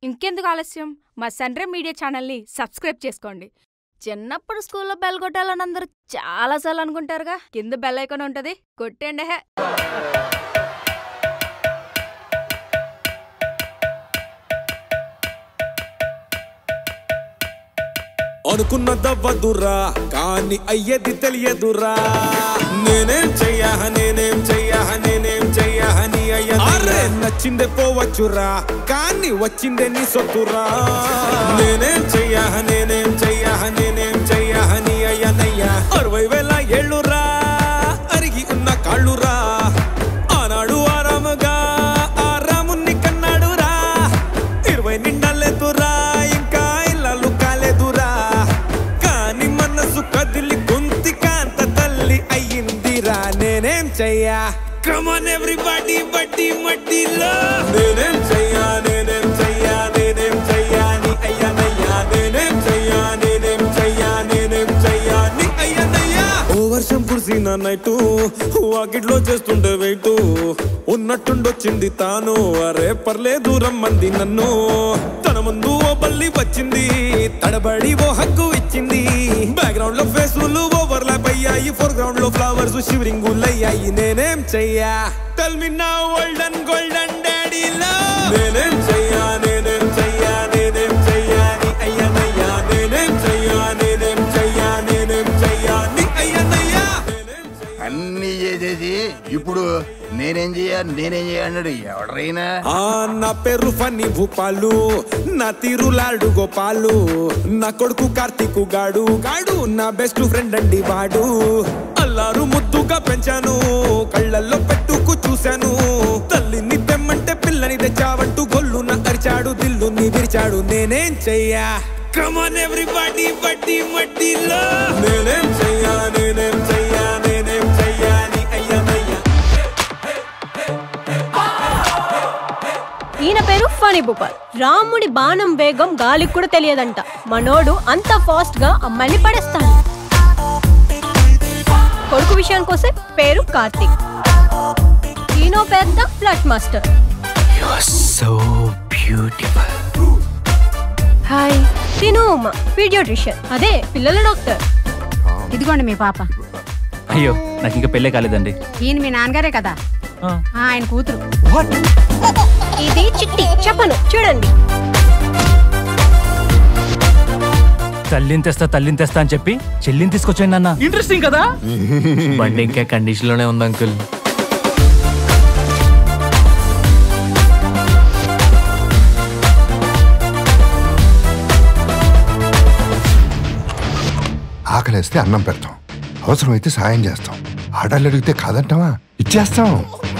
ఇంకెందుకు ఆలస్యం మా సన్రే మీడియా ఛానల్ని సబ్స్క్రైబ్ చేసుకోండి చిన్నప్పుడు స్కూల్లో బెల్ కొట్టాలని అందరూ చాలాసార్లు అనుకుంటారుగా కింద బెల్ ఐకాన్ ఉంటుంది కొట్టండి హే అనుకున్నదవ్వదురా కానీ అయ్యేది తెలియదురా నేనేం చెయ్యా నేనేం చెయ్యా నేనేం చెయ్యా నీ అయ్య అరే నచ్చిందే పోవచ్చురా కానీ వచ్చిందే నీ సొత్తురా నేనేం చెయ్యా నేనేం చెయ్యా నేనేం చెయ్యా నీ అయ్యనయ్యా అరవై వేల ఏళ్ళురా అరిగి ఉన్న కాళ్ళురా ఆనాడు ఆరాముగా ఆ రాముణ్ణి కన్నాడురా ఇరవై నిండలేదురా ఇంకా ఇళ్ళలు కాలేదురా కాని మనసు కదిలి గొంతి కాంత తల్లి అయ్యిందిరా నేనేం చెయ్యా కమాన్ ఎవ్రీబడి బట్టి మట్టిలో నేనేం చెయ్యా నేనేం చెయ్యా నేనేం చెయ్యా నీ అయ్యనయ్యా నేనేం చెయ్యా నేనేం చెయ్యా నేనేం చెయ్యా నీ అయ్యనయ్యా ఓ వర్షం కురిసిన నైటు వాకిట్లో చేస్తుండే వెయిటు ఉన్నట్టుండొచ్చింది తాను అరే పర్లేదు రమ్మంది నన్ను తన ముందు ఓ బల్లి వచ్చింది తడబడి ఓ హక్కు ఇచ్చింది బ్యాక్గ్రౌండ్ లో ఫేసులు ఓవర్ ల్యాప్ అయ్యాయి ఫోర్ గ్రౌండ్ లో ఫ్లవర్స్ షివరింగ్ అయ్యాయి నేనేం చెయ్యా టెల్ మీ నా గోల్డెన్ గోల్డెన్ డాడీ నేనేం చెయ్యా నేనేం చెయ్యా నేనేం చెయ్యా నీ అయ్యనయ్యా నేనేం చెయ్యా నేనేం చెయ్యా నేనేం చెయ్యా నీ అయ్యనయ్యా నేనేం చెయ్యా అన్ని చేసేసి ఇప్పుడు నేనేం చేయాలి నేనేం చేయాలన్నాడు ఎవడరైనా ఆ నా పేరు ఫన్నీ భూపాలు నా తీరు లాడు గోపాలు నా కొడుకు కార్తీకు గాడు గాడు నా బెస్ట్ ఫ్రెండ్ అండి వాడు అల్లారు ముద్దుగా పెంచాను కళ్ళల్లో పెట్టుకు చూశాను తల్లిని తెమ్మంటే పిల్లని తెచ్చావంటూ గొల్లున అరిచాడు దిల్లుని విరిచాడు నేనేం చెయ్యా కమాన్ ఎవ్రీబడి బట్టి మట్టిలో నేనేం చెయ్యా నేనేం చెయ్యా నేనేం చెయ్యా నీ అయ్యనయ్యా ఈయన పేరు ఫనీ భూపాల్ రాముడి బాణం వేగం గాలికి కూడా తెలియదంట మనోడు అంత ఫాస్ట్ గా అమ్మాయిని పడేస్తాడు కొడుకు విషయానికి వస్తే పేరు కార్తిక్ ఈయనో పెద్ద flute master so beautiful hi తిను ఉమా పీడియోట్రిషియన్ అదే పిల్లల డాక్టర్ ఇదిగోండి మీ పాప అయ్యో నాకు ఇంకా పెళ్ళే కాలేదండి ఈయన మీ నాన్నగారే కదా ఆ. ఆ, ఆయన కూతురు ఇది చిట్టి చెప్పను చూడండి తల్లిని తెస్తా తల్లిని తెస్తా అని చెప్పి చెల్లిని తీసుకొచ్చాను అన్న ఇంట్రెస్టింగ్ కదా బండి ఇంకా కండిషన్ లోనే ఉంది అంకుల్ ఆకలేస్తే అన్నం పెడతాం అవసరమైతే సాయం చేస్తాం ఆడాలు అడిగితే కాదంటావా ఇచ్చేస్తాం